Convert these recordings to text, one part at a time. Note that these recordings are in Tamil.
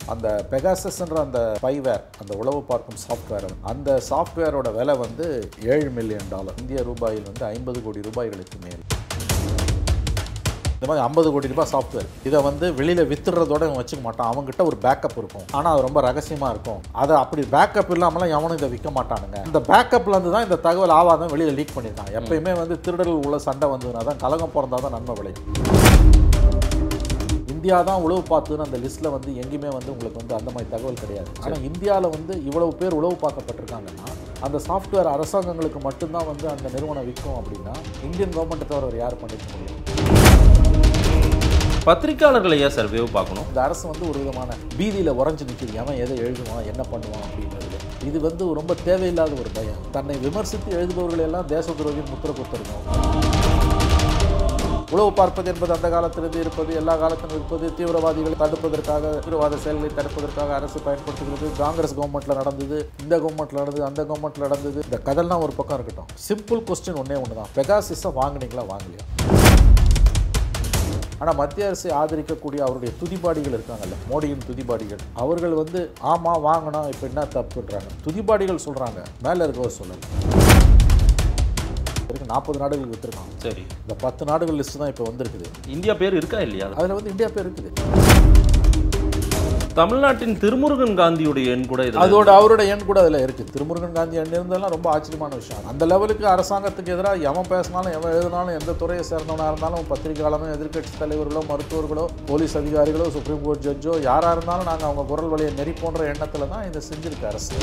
அந்த பெகாசஸ்ன்ற அந்த ஸ்பைவேர் அந்த உளவு பார்க்கும் சாஃப்ட்வேர் அந்த சாஃப்ட்வேரோட விலை வந்து ஏழு மில்லியன் டாலர் இந்திய ரூபாயில் வந்து ஐம்பது கோடி ரூபாய்களுக்கு மேல் இந்த மாதிரி ஐம்பது கோடி ரூபாய் சாஃப்ட்வேர் இதை வந்து வெளியில் வித்துடுறதோட இவன் வச்சுக்க மாட்டான் அவங்ககிட்ட ஒரு பேக்கப் இருக்கும் ஆனால் அது ரொம்ப ரகசியமாக இருக்கும் அதை அப்படி பேக்கப் இல்லாமலாம் எவனும் இதை விற்க மாட்டானுங்க இந்த பேக்கப்ல இருந்து தான் இந்த தகவல் ஆவாதம் வெளியில் லீக் பண்ணியிருக்காங்க எப்பயுமே வந்து திருடர்கள் உள்ள சண்டை வந்ததுனா தான் கலகம் பிறந்தா தான் நன்மை விளையும் இந்தியா தான் உளவு பார்த்துன்னு அந்த லிஸ்ட்டில் வந்து எங்கேயுமே வந்து உங்களுக்கு வந்து அந்த மாதிரி தகவல் கிடையாது ஆனால் இந்தியாவில் வந்து இவ்வளவு பேர் உளவு பார்க்கப்பட்டிருக்காங்கன்னா அந்த சாஃப்ட்வேர் அரசாங்கங்களுக்கு மட்டும்தான் வந்து அந்த நிறுவனம் விற்கும் அப்படின்னா இந்தியன் கவர்மெண்ட்டை தவிர வேறு யார் பண்ணிக்க முடியும் பத்திரிக்கையாளர்களை ஏன் சார் வேவ் பார்க்கணும் இந்த அரசு வந்து ஒரு விதமான பீதியில் உறைஞ்சு நிற்கிது எவன் எதை எழுதுவான் என்ன பண்ணுவான் அப்படிங்கிறது இது வந்து ரொம்ப தேவையில்லாத ஒரு பயம் தன்னை விமர்சித்து எழுதுபவர்களை எல்லாம் தேச துரோகியின் முத்திர குத்திருக்கோம் உளவு பார்ப்பது என்பது அந்த காலத்திலிருந்து இருப்பது எல்லா காலத்திலும் இருப்பது தீவிரவாதிகளை தடுப்பதற்காக தீவிரவாத செயல்களை தடுப்பதற்காக அரசு பயன்படுத்துகிறது காங்கிரஸ் கவர்மெண்ட்ல நடந்தது இந்த கவர்மெண்ட்ல நடந்தது அந்த கவர்மெண்ட்ல நடந்தது இந்த கதெல்லாம் ஒரு பக்கம் இருக்கட்டும் சிம்பிள் கொஸ்டின் ஒன்னே ஒன்று தான் பெகாசிஸை வாங்குனீங்களா வாங்கலையா ஆனால் மத்திய அரசை ஆதரிக்கக்கூடிய அவருடைய துதிபாடிகள் இருக்காங்கல்ல மோடியின் துதிபாடிகள் அவர்கள் வந்து ஆமாம் வாங்கணும் இப்போ என்ன தப்புன்றாங்க துதிபாடிகள் சொல்கிறாங்க மேலே இருக்கவர் சொல்லலை இருக்கு நாற்பது நாடுகள் விற்றுருக்காங்க சரி இந்த பத்து நாடுகள் லிஸ்ட் தான் இப்போ வந்திருக்குது இந்தியா பேர் இருக்கா இல்லையா அதில் வந்து இந்தியா பேர் இருக்குது தமிழ்நாட்டின் திருமுருகன் காந்தியுடைய எண் கூட இது அதோட அவரோட எண் கூட அதில் இருக்குது திருமுருகன் காந்தி எண் இருந்ததெல்லாம் ரொம்ப ஆச்சரியமான விஷயம் அந்த லெவலுக்கு அரசாங்கத்துக்கு எதிராக எவன் பேசினாலும் எவன் எழுதினாலும் எந்த துறையை சேர்ந்தவனாக இருந்தாலும் பத்திரிகையாளரும் எதிர்க்கட்சி தலைவர்களோ மருத்துவர்களோ போலீஸ் அதிகாரிகளோ சுப்ரீம் கோர்ட் ஜட்ஜோ யாராக இருந்தாலும் நாங்கள் அவங்க குரல் வழியை நெறி போன்ற எண்ணத்தில் தான் இதை செஞ்சிருக்கு அரசு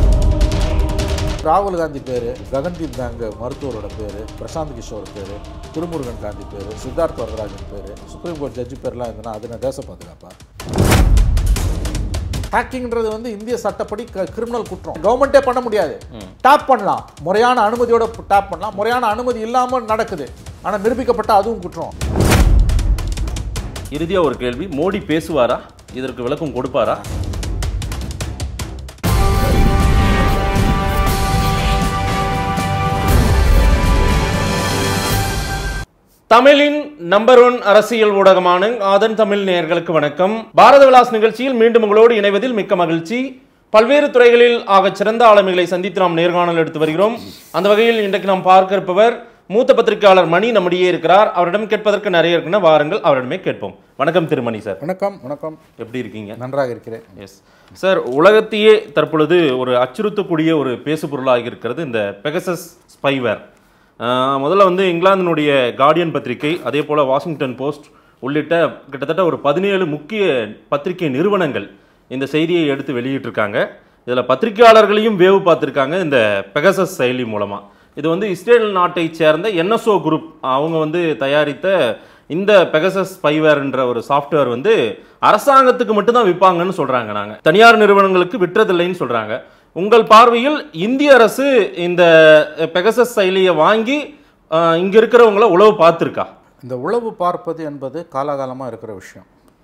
ராகுல் காந்தி பேர் ககன்தீப் பேங்க் மருத்துவரோட பேர் பிரசாந்த் கிஷோர் பேர் திருமுருகன் காந்தி பேர் சித்தார்த் வரதராஜன் பேர் சுப்ரீம் கோர்ட் ஜட்ஜி பேர்லாம் இருந்ததுன்னா அது நான் தேச பாதுகாப்பா ஹேக்கிங்ன்றது வந்து இந்திய சட்டப்படி கிரிமினல் குற்றம் கவர்மெண்ட்டே பண்ண முடியாது டேப் பண்ணலாம் முறையான அனுமதியோட டேப் பண்ணலாம் முறையான அனுமதி இல்லாமல் நடக்குது ஆனால் நிரூபிக்கப்பட்ட அதுவும் குற்றம் இறுதியா ஒரு கேள்வி மோடி பேசுவாரா இதற்கு விளக்கம் கொடுப்பாரா தமிழின் நம்பர் ஒன் அரசியல் ஊடகமான ஆதன் தமிழ் நேயர்களுக்கு வணக்கம் பாரத விலாஸ் நிகழ்ச்சியில் மீண்டும் உங்களோடு இணைவதில் மிக்க மகிழ்ச்சி பல்வேறு துறைகளில் ஆகச் சிறந்த ஆளுமைகளை சந்தித்து நாம் நேர்காணல் எடுத்து வருகிறோம் அந்த வகையில் இன்றைக்கு நாம் பார்க்க இருப்பவர் மூத்த பத்திரிகையாளர் மணி நம்மிடையே இருக்கிறார் அவரிடம் கேட்பதற்கு நிறைய இருக்குன்னா வாருங்கள் அவரிடமே கேட்போம் வணக்கம் திருமணி சார் வணக்கம் வணக்கம் எப்படி இருக்கீங்க நன்றாக இருக்கிறேன் எஸ் சார் உலகத்தையே தற்பொழுது ஒரு அச்சுறுத்தக்கூடிய ஒரு பேசுபொருளாக இருக்கிறது இந்த பெகசஸ் ஸ்பைவேர் முதல்ல வந்து இங்கிலாந்தினுடைய கார்டியன் பத்திரிகை அதே போல் வாஷிங்டன் போஸ்ட் உள்ளிட்ட கிட்டத்தட்ட ஒரு பதினேழு முக்கிய பத்திரிகை நிறுவனங்கள் இந்த செய்தியை எடுத்து வெளியிட்டிருக்காங்க இதில் பத்திரிகையாளர்களையும் வேவு பார்த்துருக்காங்க இந்த பெகசஸ் செயலி மூலமாக இது வந்து இஸ்ரேல் நாட்டை சேர்ந்த என்எஸ்ஓ குரூப் அவங்க வந்து தயாரித்த இந்த பெகசஸ் ஸ்பைவேர்ன்ற ஒரு சாஃப்ட்வேர் வந்து அரசாங்கத்துக்கு மட்டும்தான் விற்பாங்கன்னு சொல்றாங்க நாங்க தனியார் நிறுவனங்களுக்கு விற்றதில்லைன்னு சொல்றாங்க உங்கள் பார்வையில் இந்திய அரசு இந்த பெகசஸ் செயலியை வாங்கி அஹ், இங்க இருக்கிறவங்கள உளவு பார்த்துருக்கா இந்த உளவு பார்ப்பது என்பது காலாகாலமாக இருக்கிற விஷயம்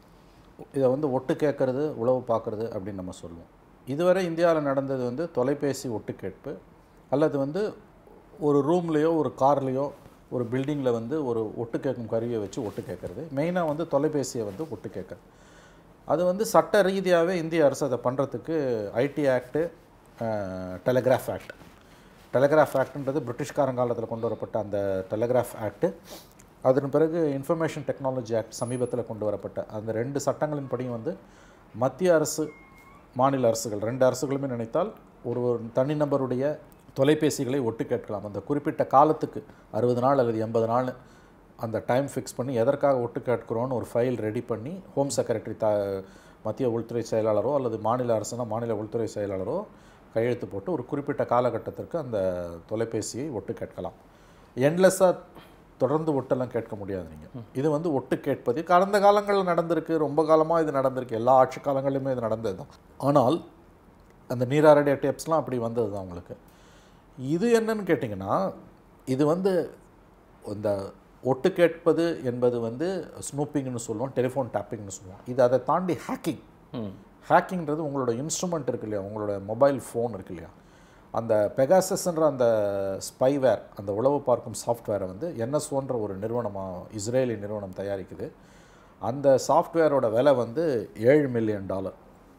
இதை வந்து ஒட்டு கேட்கறது உளவு பார்க்கறது அப்படின்னு நம்ம சொல்லுவோம் இதுவரை இந்தியாவில் நடந்தது வந்து தொலைபேசி ஒட்டு கேட்பு அல்லது வந்து ஒரு ரூம்லேயோ ஒரு கார்லேயோ ஒரு பில்டிங்கில் வந்து ஒரு ஒட்டு கேட்கும் கருவியை வச்சு ஒட்டு கேட்கறது மெயினாக வந்து தொலைபேசியை வந்து ஒட்டு கேட்கறது அது வந்து சட்ட ரீதியாகவே இந்திய அரசு அதை பண்ணுறதுக்கு IT act telegraph act telegraph ஆக்ட்ன்றது பிரிட்டிஷ்காரங்காலத்தில் கொண்டு வரப்பட்ட அந்த டெலிகிராஃப் ஆக்ட்டு அதன் பிறகு இன்ஃபர்மேஷன் டெக்னாலஜி ஆக்ட் சமீபத்தில் கொண்டு வரப்பட்ட அந்த ரெண்டு சட்டங்களின் படியும் வந்து மத்திய அரசு மாநில அரசுகள் ரெண்டு அரசுகளுமே நினைத்தால் ஒரு ஒரு தனிநபருடைய தொலைபேசிகளை ஒட்டு கேட்கலாம் அந்த குறிப்பிட்ட காலத்துக்கு அறுபது நாள் அல்லது எண்பது நாள் அந்த டைம் ஃபிக்ஸ் பண்ணி எதற்காக ஒட்டு கேட்கிறோன்னு ஒரு ஃபைல் ரெடி பண்ணி ஹோம் செக்ரட்டரி த மத்திய உள்துறை செயலாளரோ அல்லது மாநில அரசுனா மாநில உள்துறை செயலாளரோ கையெழுத்து போட்டு ஒரு குறிப்பிட்ட காலகட்டத்திற்கு அந்த தொலைபேசியை ஒட்டு கேட்கலாம் எண்ட்லெஸ்ஸாக தொடர்ந்து ஒட்டெல்லாம் கேட்க முடியாது நீங்கள் இது வந்து ஒட்டு கேட்பது கடந்த காலங்களில் நடந்திருக்கு ரொம்ப காலமாக இது நடந்திருக்கு எல்லா ஆட்சி காலங்களிலுமே இது நடந்தது தான் ஆனால் அந்த நீராரடி டேப்ஸ்லாம் அப்படி வந்தது தான் உங்களுக்கு இது என்னன்னு கேட்டிங்கன்னா இது வந்து இந்த ஒட்டு கேட்பது என்பது வந்து ஸ்னூப்பிங்னு சொல்லுவோம் டெலிஃபோன் டேப்பிங்னு சொல்லுவோம் இது அதை தாண்டி ஹேக்கிங் ஹேக்கிங்கிறது உங்களோட இன்ஸ்ட்ருமெண்ட் இருக்கு இல்லையா உங்களோட மொபைல் ஃபோன் இருக்கு இல்லையா அந்த பெகாசஸ்ன்ற அந்த ஸ்பைவேர் அந்த உளவு பார்க்கும் சாஃப்ட்வேரை வந்து என்எஸ்ஓன்ற ஒரு நிறுவனமாக இஸ்ரேலி நிறுவனம் தயாரிக்குது அந்த சாஃப்ட்வேரோட விலை வந்து ஏழு மில்லியன் டாலர்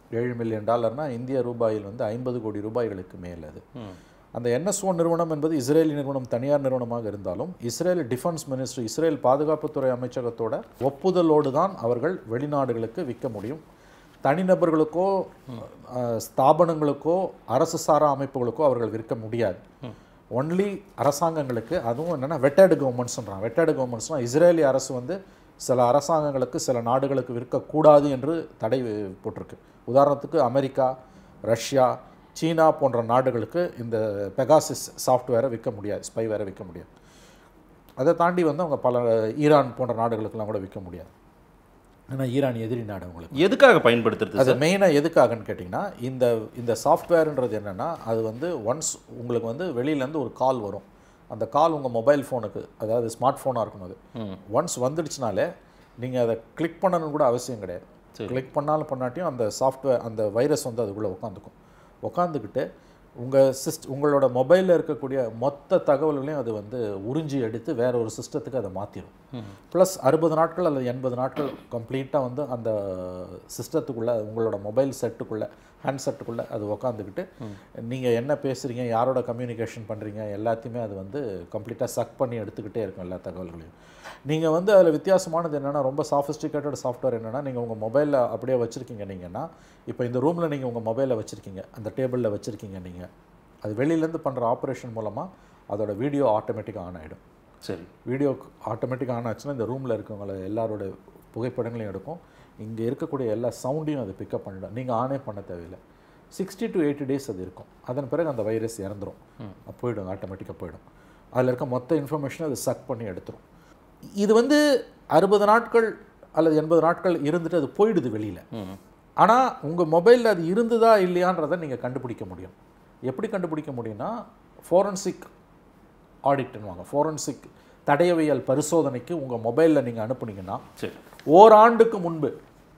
ஏழு மில்லியன் டாலர்னா இந்திய ரூபாயில் வந்து ஐம்பது கோடி ரூபாய்களுக்கு மேல் அது அந்த என்எஸ்ஓ நிறுவனம் என்பது இஸ்ரேலி நிறுவனம் தனியார் நிறுவனமாக இருந்தாலும் இஸ்ரேல் டிஃபென்ஸ் மினிஸ்ட்ரி இஸ்ரேல் பாதுகாப்புத்துறை அமைச்சகத்தோட ஒப்புதலோடு தான் அவர்கள் வெளிநாடுகளுக்கு விற்க முடியும் தனிநபர்களுக்கோ அஹ், ஸ்தாபனங்களுக்கோ அரசு சாரா அமைப்புகளுக்கோ அவர்கள் விற்க முடியாது ஒன்லி அரசாங்கங்களுக்கு அதுவும் என்னென்னா வெட்டேடு கவர்மெண்ட்ஸ்ன்றாங்க வெட்டேடு கவர்மெண்ட்ஸ்னால் இஸ்ரேலி அரசு வந்து சில அரசாங்கங்களுக்கு சில நாடுகளுக்கு விற்கக்கூடாது என்று தடை போட்டிருக்கு உதாரணத்துக்கு அமெரிக்கா ரஷ்யா சீனா போன்ற நாடுகளுக்கு இந்த பெகாசிஸ் சாஃப்ட்வேரை விற்க முடியாது ஸ்பைவேரை விற்க முடியாது அதை தாண்டி வந்து அவங்க பல ஈரான் போன்ற நாடுகளுக்கெல்லாம் கூட விற்க முடியாது ஏன்னா ஈரான் எதிரி நாடு அவங்களுக்கு எதுக்காக பயன்படுத்துறது அது மெயினாக எதுக்காகன்னு கேட்டிங்கன்னா இந்த இந்த சாஃப்ட்வேர்ன்றது என்னென்னா அது வந்து ஒன்ஸ் உங்களுக்கு வந்து வெளியிலேருந்து ஒரு கால் வரும் அந்த கால் உங்கள் மொபைல் ஃபோனுக்கு அதாவது ஸ்மார்ட் ஃபோனாக இருக்கணும் அது ஒன்ஸ் வந்துடுச்சுனாலே நீங்கள் அதை கிளிக் பண்ணணும்னு கூட அவசியம் கிடையாது கிளிக் பண்ணாலும் பண்ணாட்டியும் அந்த சாஃப்ட்வேர் அந்த வைரஸ் வந்து அதுக்குள்ளே உட்காந்துக்கும் உட்காந்துக்கிட்டு உங்கள் சிஸ்ட் உங்களோட மொபைலில் இருக்கக்கூடிய மொத்த தகவல்களையும் அது வந்து உறிஞ்சி எடுத்து வேற ஒரு சிஸ்டத்துக்கு அதை மாற்றிடும் ப்ளஸ் அறுபது நாட்கள் அல்லது எண்பது நாட்கள் கம்ப்ளீட்டாக வந்து அந்த சிஸ்டத்துக்குள்ளே உங்களோட மொபைல் செட்டுக்குள்ளே ஹேண்ட் செட்டுக்குள்ளே அது உக்காந்துக்கிட்டு நீங்கள் என்ன பேசுகிறீங்க யாரோட கம்யூனிகேஷன் பண்ணுறீங்க எல்லாத்தையுமே அது வந்து கம்ப்ளீட்டாக சக் பண்ணி எடுத்துக்கிட்டே இருக்கும் எல்லா தகவல்களையும் நீங்கள் வந்து அதில் வித்தியாசமானது என்னென்னா ரொம்ப சாஃபிஸ்டிகேட்டட் சாஃப்ட்வேர் என்னென்னா நீங்கள் உங்கள் மொபைலில் அப்படியே வச்சுருக்கீங்க நீங்கன்னா இப்போ இந்த ரூமில் நீங்கள் உங்கள் மொபைலில் வச்சுருக்கீங்க அந்த டேபிளில் வச்சுருக்கீங்க நீங்கள் அது வெளியிலேருந்து பண்ணுற ஆப்ரேஷன் மூலமாக அதோட வீடியோ ஆட்டோமேட்டிக்காக ஆன் ஆகிடும் சரி வீடியோ ஆட்டோமேட்டிக்காக ஆன் ஆச்சுன்னா இந்த ரூமில் இருக்கவங்கள எல்லாரோட புகைப்படங்களையும் எடுக்கும் இங்கே இருக்கக்கூடிய எல்லா சவுண்டையும் அது பிக்கப் பண்ணிடும் நீங்கள் ஆனே பண்ண தேவையில்லை சிக்ஸ்டி டு எயிட்டி டேஸ் அது இருக்கும் அதன் பிறகு அந்த வைரஸ் இறந்துரும் போயிடும் ஆட்டோமேட்டிக்காக போயிடும் அதில் இருக்க மொத்த இன்ஃபர்மேஷனை அது சக் பண்ணி எடுத்துரும் இது வந்து அறுபது நாட்கள் அல்லது எண்பது நாட்கள் இருந்துட்டு அது போயிடுது வெளியில் ஆனால் உங்கள் மொபைலில் அது இருந்ததா இல்லையான்றதை நீங்கள் கண்டுபிடிக்க முடியும் எப்படி கண்டுபிடிக்க முடியும்னா ஃபோரன்சிக் ஆடிட்னுவாங்க ஃபோரன்சிக் தடயவியல் பரிசோதனைக்கு உங்கள் மொபைலில் நீங்கள் அனுப்புனீங்கன்னா சரி ஓராண்டுக்கு முன்பு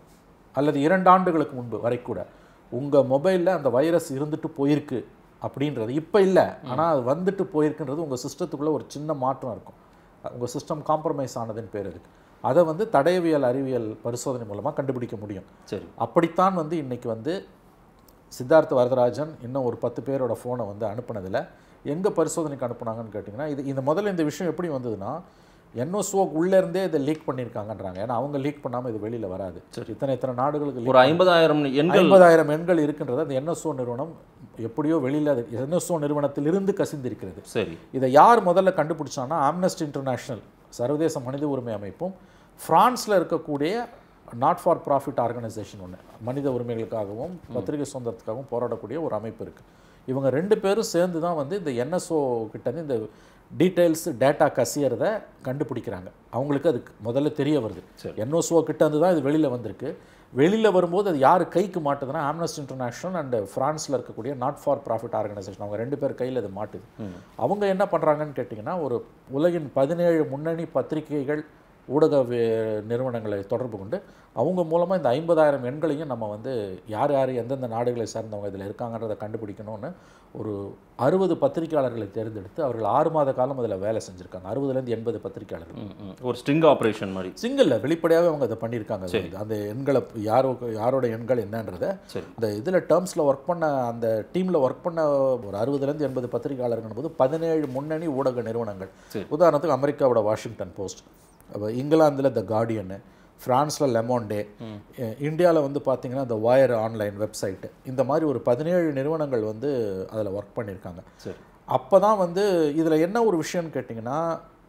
அல்லது இரண்டு ஆண்டுகளுக்கு முன்பு வரை கூட உங்கள் மொபைலில் அந்த வைரஸ் இருந்துட்டு போயிருக்கு அப்படின்றது இப்போ இல்லை ஆனால் அது வந்துட்டு போயிருக்குன்றது உங்கள் சிஸ்டத்துக்குள்ளே ஒரு சின்ன மாற்றம் இருக்கும் உங்கள் சிஸ்டம் காம்ப்ரமைஸ் ஆனதுன்னு பேர் இருக்கு அதை வந்து தடயவியல் அறிவியல் பரிசோதனை மூலமாக கண்டுபிடிக்க முடியும் சரி அப்படித்தான் வந்து இன்னைக்கு வந்து சித்தார்த்த வரதராஜன் இன்னும் ஒரு பத்து பேரோட ஃபோனை வந்து அனுப்புனதில் எங்கே பரிசோதனைக்கு அனுப்புனாங்கன்னு கேட்டிங்கன்னா இது இந்த முதல்ல இந்த விஷயம் எப்படி வந்ததுன்னா என்ஓஸ்ஓ உள்ளேருந்தே இதை லீக் பண்ணியிருக்காங்கன்றாங்க ஏன்னா அவங்க லீக் பண்ணாமல் இது வெளியில் வராது சரி இத்தனை இத்தனை நாடுகளுக்கு ஒரு ஐம்பதாயிரம் எண்கள் ஐம்பதாயிரம் எண்கள் இருக்கின்றது அந்த என்எஸ்ஓ நிறுவனம் எப்படியோ வெளியில் அது என்எஸ்ஓ நிறுவனத்திலிருந்து கசிந்திருக்கிறது சரி இதை யார் முதல்ல கண்டுபிடிச்சான்னா ஆம்னஸ்டி இன்டர்நேஷனல் சர்வதேச மனித உரிமை அமைப்பும் ஃப்ரான்ஸில் இருக்கக்கூடிய நாட் ஃபார் ப்ராஃபிட் ஆர்கனைசேஷன் ஒன்று மனித உரிமைகளுக்காகவும் பத்திரிகை சுதந்திரத்துக்காகவும் போராடக்கூடிய ஒரு அமைப்பு இருக்குது இவங்க ரெண்டு பேரும் சேர்ந்து தான் வந்து இந்த என்எஸ்ஓ கிட்டேருந்து இந்த டீட்டெயில்ஸ் டேட்டா கசியறத கண்டுபிடிக்கிறாங்க அவங்களுக்கு அது முதல்ல தெரிய வருது சரி. என்ஓஸ்ஓ கிட்டேருந்து தான் இது வெளியில் வந்திருக்கு வெளியில் வரும்போது அது யார் கைக்கு மாட்டுதுன்னா ஆம்னஸ்டி இன்டர்நேஷனல் அண்ட் ஃப்ரான்ஸில் இருக்கக்கூடிய நாட் ஃபார் ப்ராஃபிட் ஆர்கனைசேஷன் அவங்க ரெண்டு பேர் கையில் அது மாட்டுது அவங்க என்ன பண்ணுறாங்கன்னு கேட்டிங்கன்னா ஒரு உலகின் பதினேழு முன்னணி பத்திரிகைகள் ஊடக வே- நிறுவனங்களை தொடர்பு கொண்டு அவங்க மூலமாக இந்த ஐம்பதாயிரம் எண்களையும் நம்ம வந்து யார் யார் எந்தெந்த நாடுகளை சேர்ந்தவங்க இதில் இருக்காங்கன்றதை கண்டுபிடிக்கணும்னு ஒரு அறுபது பத்திரிகையாளர்களை தேர்ந்தெடுத்து அவர்கள் ஆறு மாத காலம் அதில் வேலை செஞ்சுருக்காங்க அறுபதுலேருந்து எண்பது பத்திரிகையாளர்கள் ம், ம். ஒரு ஸ்ட்ரிங் ஆப்ரேஷன் மாதிரி சிங்கிளில் வெளிப்படையாகவே அவங்க அதை பண்ணியிருக்காங்க அது வந்து. அந்த எண்களை யாரோ யாரோட எண்கள் என்னன்றதை சரி இந்த இதில் டேர்ம்ஸில் ஒர்க் பண்ண அந்த டீமில் ஒர்க் பண்ண ஒரு அறுபதுலேருந்து எண்பது பத்திரிகையாளர்கள் போது பதினேழு முன்னணி ஊடக நிறுவனங்கள் சரி. உதாரணத்துக்கு அமெரிக்காவோட வாஷிங்டன் போஸ்ட் அப்போ இங்கிலாந்தில் த கார்டியனு ஃப்ரான்ஸில் லெமோண்டே இந்தியாவில் வந்து பார்த்தீங்கன்னா இந்த வயர் ஆன்லைன் வெப்சைட்டு இந்த மாதிரி ஒரு பதினேழு நிறுவனங்கள் வந்து அதில் ஒர்க் பண்ணியிருக்காங்க சரி அப்போ தான் வந்து இதில் என்ன ஒரு விஷயம்னு கேட்டிங்கன்னா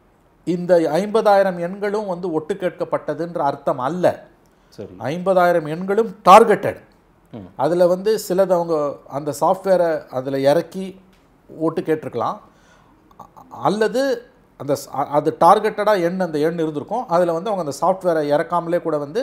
இந்த ஐம்பதாயிரம் எண்களும் வந்து ஒட்டு கேட்கப்பட்டதுன்ற அர்த்தம் அல்ல சரி ஐம்பதாயிரம் எண்களும் டார்கெட்டட் ம். அதில் வந்து சிலது அவங்க அந்த சாஃப்ட்வேரை அதில் இறக்கி ஓட்டு கேட்டிருக்கலாம் அ- அல்லது அந்த ஸ்- அ- அது டார்கெட்டடாக எண் அந்த எண் இருந்திருக்கும் அதில் வந்து அவங்க அந்த சாஃப்ட்வேரை இறக்காமலே கூட வந்து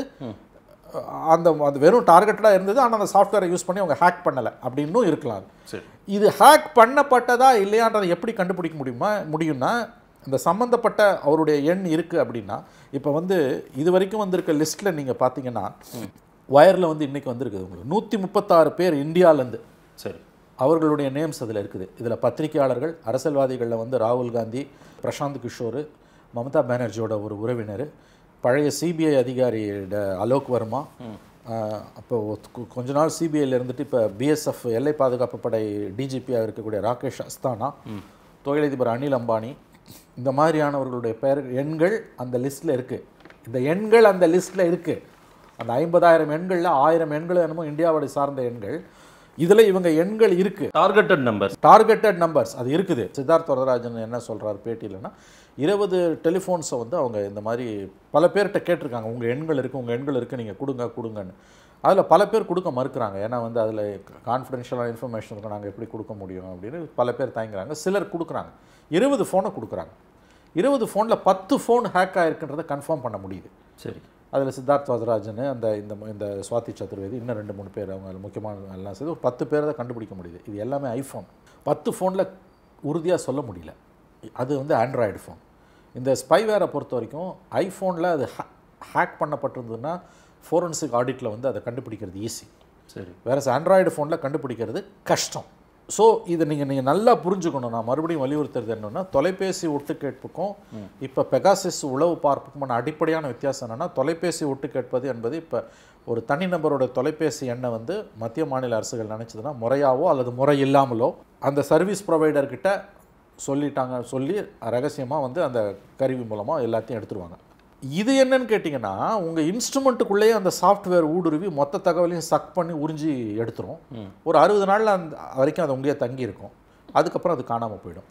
அந்த அது வெறும் டார்கெட்டடாக இருந்தது ஆனால் அந்த சாஃப்ட்வேரை யூஸ் பண்ணி அவங்க ஹேக் பண்ணலை அப்படின்னும் இருக்கலாம் அது. சரி இது ஹேக் பண்ணப்பட்டதா இல்லையான்றதை எப்படி கண்டுபிடிக்க முடியுமா முடியும்னா இந்த சம்மந்தப்பட்ட அவருடைய எண் இருக்குது அப்படின்னா இப்போ வந்து இது வரைக்கும் வந்திருக்க லிஸ்ட்டில் நீங்கள் பார்த்தீங்கன்னா வயரில் வந்து இன்றைக்கி வந்திருக்குது உங்களுக்கு நூற்றி முப்பத்தாறு பேர் இந்தியாவிலேருந்து சரி அவர்களுடைய நேம்ஸ் அதில் இருக்குது இதில் பத்திரிகையாளர்கள் அரசியல்வாதிகளில் வந்து ராகுல் காந்தி பிரசாந்த் கிஷோர் மமதா பானர்ஜியோட ஒரு உறவினர் பழைய சிபிஐ அதிகாரி ட- அலோக் வர்மா அப்போ கொ- கொஞ்ச நாள் சிபிஐயில் இருந்துட்டு இப்போ பிஎஸ்எஃப் எல்லை பாதுகாப்பு படை டிஜிபியாக இருக்கக்கூடிய ராகேஷ் அஸ்தானா தொழிலதிபர் அனில் அம்பானி இந்த மாதிரியானவர்களுடைய பெயர் எண்கள் அந்த லிஸ்ட்டில் இருக்குது இந்த எண்கள் அந்த லிஸ்ட்டில் இருக்குது அந்த ஐம்பதாயிரம் எண்களில் ஆயிரம் எண்கள் என்னமோ இந்தியாவோட சார்ந்த எண்கள் இதில் இவங்க எண்கள் இருக்குது டார்கெட்டட் நம்பர் டார்கெட்டட் நம்பர்ஸ் அது இருக்குது சித்தார்த் வரதராஜன் என்ன சொல்றாரு பேட்டியிலன்னா இருபது டெலிஃபோன்ஸை வந்து அவங்க இந்த மாதிரி பல பேர்கிட்ட கேட்டிருக்காங்க உங்கள் எண்கள் இருக்குது உங்கள் எண்கள் இருக்குது நீங்கள் கொடுங்க கொடுங்கன்னு அதில் பல பேர் கொடுக்க மறுக்கிறாங்க ஏன்னா வந்து அதில் கான்ஃபிடென்ஷியலான இன்ஃபர்மேஷன் இருக்கும் நாங்கள் எப்படி கொடுக்க முடியும் அப்படின்னு பல பேர் தயங்குறாங்க சிலர் கொடுக்குறாங்க இருபது ஃபோனை கொடுக்குறாங்க இருபது ஃபோனில் பத்து ஃபோன் ஹேக் ஆயிருக்குன்றதை கன்ஃபார்ம் பண்ண முடியுது சரி அதில் சித்தார்த் வரதராஜன் அந்த இந்த இந்த சுவாதி சதுர்வேதி இன்னும் ரெண்டு மூணு பேர் அவங்க முக்கியமான எல்லாம் சேர்த்து ஒரு பத்து பேர் தான் கண்டுபிடிக்க முடியுது இது எல்லாமே ஐஃபோன் பத்து ஃபோனில் உறுதியாக சொல்ல முடியல அது வந்து ஆண்ட்ராய்டு ஃபோன் இந்த ஸ்பைவேரை பொறுத்த வரைக்கும் ஐஃபோனில் அது ஹேக் பண்ணப்பட்டிருந்ததுன்னா ஃபோரன்சிக் ஆடிட்டில் வந்து அதை கண்டுபிடிக்கிறது ஈஸி சரி வேற ஆண்ட்ராய்டு ஃபோனில் கண்டுபிடிக்கிறது கஷ்டம் ஸோ இதை நீங்கள் நீங்கள் நல்லா புரிஞ்சுக்கணும் நான் மறுபடியும் வலியுறுத்துறது என்னன்னா தொலைபேசி ஒட்டு கேட்புக்கும் இப்போ பெகாசிஸ் உளவு பார்ப்புக்குமான அடிப்படையான வித்தியாசம் என்னன்னா தொலைபேசி ஒட்டு கேட்பது என்பது இப்போ ஒரு தனிநபரோட தொலைபேசி எண்ணை வந்து மத்திய மாநில அரசுகள் நினச்சதுன்னா முறையாவோ அல்லது முறை இல்லாமலோ அந்த சர்வீஸ் ப்ரொவைடர்கிட்ட சொல்லிட்டாங்க சொல்லி ரகசியமாக வந்து அந்த கருவி மூலமாக எல்லாத்தையும் எடுத்துருவாங்க இது என்னன்னு கேட்டிங்கன்னா உங்கள் இன்ஸ்ட்ருமெண்ட்டுக்குள்ளேயே அந்த சாஃப்ட்வேர் ஊடுருவி மொத்த தகவலையும் சக் பண்ணி உறிஞ்சி எடுத்துரும் ஒரு அறுபது நாளில் அந்த வரைக்கும் அது உங்கேயே தங்கி இருக்கும் அதுக்கப்புறம் அது காணாமல் போயிடும்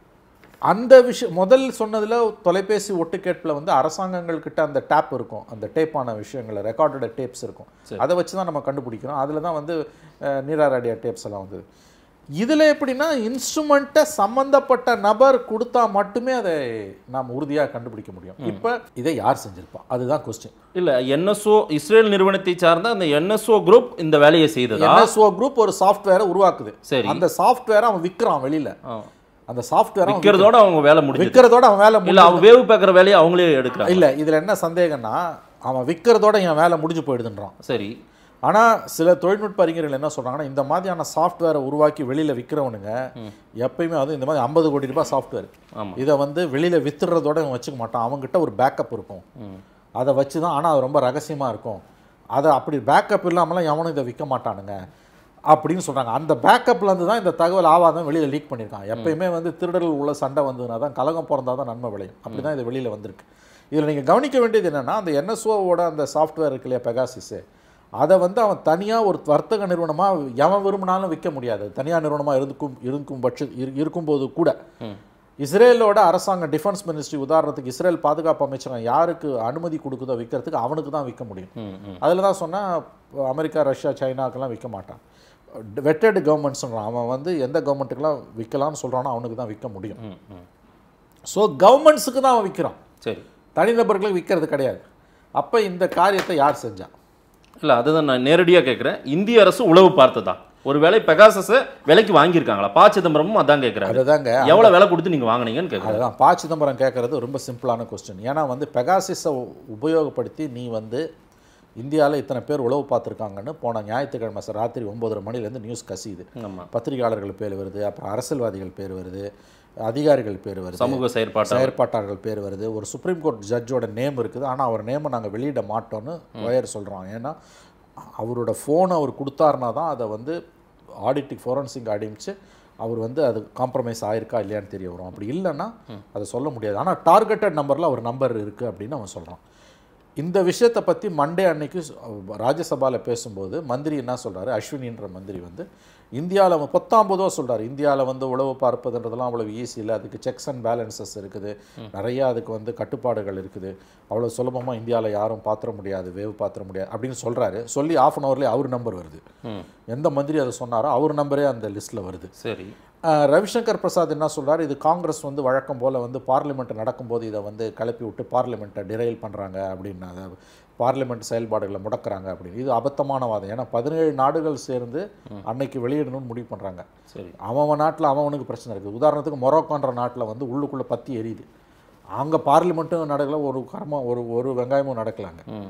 அந்த விஷயம் முதல் சொன்னதில் தொலைபேசி ஒட்டுக்கேட்பில் வந்து அரசாங்கங்கள் கிட்ட அந்த டேப் இருக்கும் அந்த டேப்பான விஷயங்கள் ரெக்கார்டட் டேப்ஸ் இருக்கும் அதை வச்சு தான் நம்ம கண்டுபிடிக்கிறோம் அதில் தான் வந்து அஹ், நீராரடியா டேப்ஸ் எல்லாம் வந்து இதில் எப்படின்னா இன்ஸ்ட்ருமெண்ட்டை சம்மந்தப்பட்ட நபர் கொடுத்தா மட்டுமே அதை நாம் உறுதியாக கண்டுபிடிக்க முடியும் இப்போ இதை யார் செஞ்சிருப்பா அதுதான் கொஸ்டின் இல்ல என்எஸ்ஓ இஸ்ரேல் நிறுவனத்தை சார்ந்த அந்த என்எஸ்ஓ குரூப் இந்த வேலையை செய்ததா என்எஸ்ஓ குரூப் ஒரு சாஃப்ட்வேரை உருவாக்குது சரி அந்த சாஃப்ட்வேரை அவன் விற்கிறான் வெளியில ஆ. அந்த சாஃப்ட்வேரை விற்கிறதோட அவங்க வேலை முடிஞ்சது விற்கிறதோட அவன் வேலை இல்ல அவன் வேவு பார்க்குற வேலையை அவங்களே எடுக்கிறாங்க இல்ல இதுல என்ன சந்தேகம்னா அவன் விற்கிறதோட என் வேலை முடிஞ்சு போயிடுதுன்றான் சரி ஆனா சில தொழில்நுட்ப அறிஞர்கள் என்ன சொல்றாங்கன்னா இந்த மாதிரியான சாஃப்ட்வேரை உருவாக்கி வெளியில விற்கிறவனுங்க எப்பயுமே அது இந்த மாதிரி ஐம்பது கோடி ரூபாய் சாஃப்ட்வேர் ஆமா இதை வந்து வெளியில வித்துறதோட இவன் வச்சுக்க மாட்டான் அவங்ககிட்ட ஒரு பேக்கப் இருக்கும் ம். அதை வச்சு தான் ஆனால் அது ரொம்ப ரகசியமா இருக்கும் அதை அப்படி பேக்கப் இல்லாமலாம் எவனும் இதை விற்க மாட்டானுங்க அப்படின்னு சொல்றாங்க அந்த பேக்கப்ல இருந்து தான் இந்த தகவல் ஆவாதம் வெளியில லீக் பண்ணியிருக்கான் எப்பயுமே வந்து திருடர்கள் உள்ள சண்டை வந்ததுனா தான் கலகம் பிறந்தா தான் நன்மை விளையும் அப்படி தான் இது வெளியில வந்திருக்கு இதில் நீங்க கவனிக்க வேண்டியது என்னன்னா அந்த என்எஸ்ஓவோட அந்த சாஃப்ட்வேர் இருக்கு இல்லையா பெகாசிஸு அதை வந்து அவன் தனியா ஒரு வர்த்தக நிறுவனமா எவன் விரும்பினாலும் விற்க முடியாது தனியார் நிறுவனமா இருக்கும் இருக்கும் பட்ச இரு- இருக்கும்போது கூட இஸ்ரேலோட அரசாங்கம் டிஃபென்ஸ் மினிஸ்ட்ரி உதாரணத்துக்கு இஸ்ரேல் பாதுகாப்பு அமைச்சகம் யாருக்கு அனுமதி கொடுக்குதோ விற்கிறதுக்கு அவனுக்கு தான் விற்க முடியும் ம் ம் அதில் தான் சொன்னால் அமெரிக்கா ரஷ்யா சைனாக்கெல்லாம் விற்க மாட்டான் வெட்டட் கவர்மெண்ட்ஸ்ன்றான் அவன் வந்து எந்த கவர்மெண்ட்டுக்கெல்லாம் விற்கலாம்னு சொல்கிறானோ அவனுக்கு தான் விற்க முடியும் ம் ம் ஸோ கவர்மெண்ட்ஸுக்கு தான் அவன் விற்கிறான் சரி தனிநபர்களுக்கு விற்கிறது கிடையாது அப்போ இந்த காரியத்தை யார் செஞ்சா இல்ல அதுதான் நான் நேரடியா கேட்குறேன் இந்திய அரசு உளவு பார்த்ததா ஒருவேளை பெகாசஸை விலைக்கு வாங்கியிருக்காங்களா ப சிதம்பரமும் அதான் கேட்குறாரு அதுதாங்க எவ்வளவு விலை கொடுத்து நீங்க வாங்குனீங்கன்னு கேட்குறேன் அதுதான் பா சிதம்பரம் கேட்குறது ரொம்ப சிம்பிளான கொஸ்டின் ஏன்னா வந்து பெகாசிஸை உபயோகப்படுத்தி நீ வந்து இந்தியாவில் இத்தனை பேர் உளவு பார்த்துருக்காங்கன்னு போன ஞாயிற்றுக்கிழமை சார் ராத்திரி ஒம்பதரை மணிலேருந்து நியூஸ் கசியுது ஆமா பத்திரிகையாளர்கள் பேர் வருது அப்புறம் அரசியல்வாதிகள் பேர் வருது அதிகாரிகள் பேர் வருது சமூக செயற்பாட்டு செயற்பாட்டாளர்கள் பேர் வருது ஒரு சுப்ரீம் கோர்ட் ஜட்ஜோட நேம் இருக்குது ஆனால் அவர் நேமை நாங்கள் வெளியிட மாட்டோம்னு ஒயர் சொல்கிறோம் ஏன்னா அவரோட ஃபோனை அவர் கொடுத்தாருனா தான் அதை வந்து ஆடிட்டிங் ஃபோரன்சிக் ஆடிமிச்சு அவர் வந்து அது காம்ப்ரமைஸ் ஆயிருக்கா இல்லையான்னு தெரிய வரும் அப்படி இல்லைன்னா அதை சொல்ல முடியாது ஆனால் டார்கெட்டட் நம்பரில் ஒரு நம்பர் இருக்குது அப்படின்னு அவன் சொல்கிறான் இந்த விஷயத்தை பற்றி மண்டே அன்னைக்கு ராஜ்யசபாவில் பேசும்போது மந்திரி என்ன சொல்றாரு அஸ்வினின்ற மந்திரி வந்து இந்தியாவில் பத்தாம் பொதுவாக சொல்றாரு இந்தியாவில் வந்து உளவு பார்ப்பதுன்றதெல்லாம் அவ்வளவு ஈஸி இல்லை அதுக்கு செக்ஸ் அண்ட் பேலன்சஸ் இருக்குது நிறைய அதுக்கு வந்து கட்டுப்பாடுகள் இருக்குது அவ்வளோ சுலபமாக இந்தியாவில் யாரும் பாத்திர முடியாது வேவு பாத்திர முடியாது அப்படின்னு சொல்றாரு சொல்லி ஆஃப் அன் ஹவர்லேயே அவர் நம்பர் வருது ம் எந்த மந்திரி அதை சொன்னாரோ அவர் நம்பரே அந்த லிஸ்ட்டில் வருது சரி அஹ் ரவிசங்கர் பிரசாத் என்ன சொல்றாரு இது காங்கிரஸ் வந்து வழக்கம் போல் வந்து பார்லிமெண்ட் நடக்கும்போது இதை வந்து கிளப்பி விட்டு பார்லிமெண்ட்டை டிரைல் பண்ணுறாங்க அப்படின்னு அதை பார்லிமெண்ட் செயல்பாடுகளை முடக்குறாங்க அப்படின்னு இது அபத்தமான வாதம் ஏன்னா பதினேழு நாடுகள் சேர்ந்து அன்னைக்கு வெளியிடணும்னு முடிவு பண்ணுறாங்க சரி அவன் நாட்டில் அவனுக்கு பிரச்சனை இருக்குது உதாரணத்துக்கு மொரோக்கோன்ற நாட்டில் வந்து உள்ளுக்குள்ளே பத்தி எரியுது அங்கே பார்லிமெண்ட்டும் நடக்கல ஒரு கர்மம் ஒரு ஒரு வெங்காயமும் நடக்கலாங்க ம்